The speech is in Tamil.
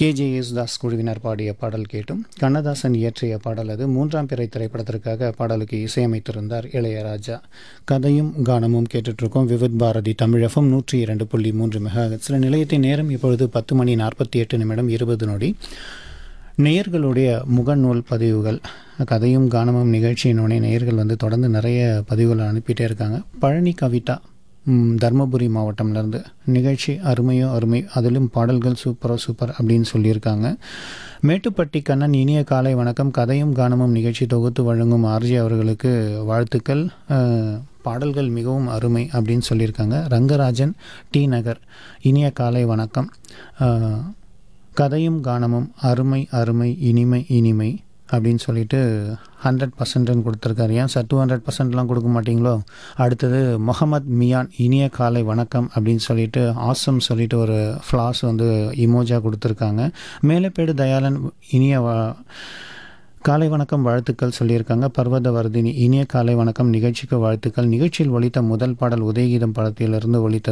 கேஜே யேசுதாஸ் குழுவினர் பாடிய பாடல் கேட்டும் கண்ணதாசன் இயற்றிய பாடல் அது மூன்றாம் பிறை திரைப்படத்திற்காக பாடலுக்கு இசையமைத்திருந்தார் இளையராஜா கதையும் கானமும் கேட்டுட்ருக்கோம் விவித் பாரதி தமிழகம் நூற்றி இரண்டு புள்ளி மூன்று மெகா சில நிலையத்தின் நேரம் இப்பொழுது பத்து மணி நாற்பத்தி எட்டு நிமிடம் இருபது நொடி நேயர்களுடைய முகநூல் பதிவுகள் கதையும் கானமும் நிகழ்ச்சியினோடனே நேயர்கள் வந்து தொடர்ந்து நிறைய பதிவுகளை அனுப்பிட்டே இருக்காங்க பழனி கவிதா ம், தருமபுரி மாவட்டம்லேருந்து நிகழ்ச்சி அருமையோ அருமை அதிலும் பாடல்கள் சூப்பரோ சூப்பர் அப்படின்னு சொல்லியிருக்காங்க மேட்டுப்பட்டி கண்ணன் இனிய காலை வணக்கம் கதையும் கானமும் நிகழ்ச்சி தொகுத்து வழங்கும் ஆர்ஜி அவர்களுக்கு வாழ்த்துக்கள் அஹ், பாடல்கள் மிகவும் அருமை அப்படின்னு சொல்லியிருக்காங்க ரங்கராஜன் டி நகர் இனிய காலை வணக்கம் அஹ், கதையும் கானமும் அருமை அருமை இனிமை இனிமை அப்படின்னு சொல்லிட்டு ஹண்ட்ரட் பர்சன்ட்னு கொடுத்துருக்காரு ஏன் சார் டூ ஹண்ட்ரட் பர்சன்ட்லாம் கொடுக்க மாட்டீங்களோ அடுத்தது முகமத் மியான் இனிய காலை வணக்கம் அப்படின்னு சொல்லிட்டு ஆசம் சொல்லிட்டு ஒரு ஃப்ளாஸ் வந்து இமோஜா கொடுத்துருக்காங்க மேலப்பேடு தயாளன் இனிய வ- காலை வணக்கம் வாழ்த்துக்கள் சொல்லியிருக்காங்க பர்வத வர்தினி இனிய காலை வணக்கம் நிகழ்ச்சிக்கு வாழ்த்துக்கள் நிகழ்ச்சியில் ஒலித்த முதல் பாடல் உதயகீதம் படத்திலிருந்து ஒலித்தது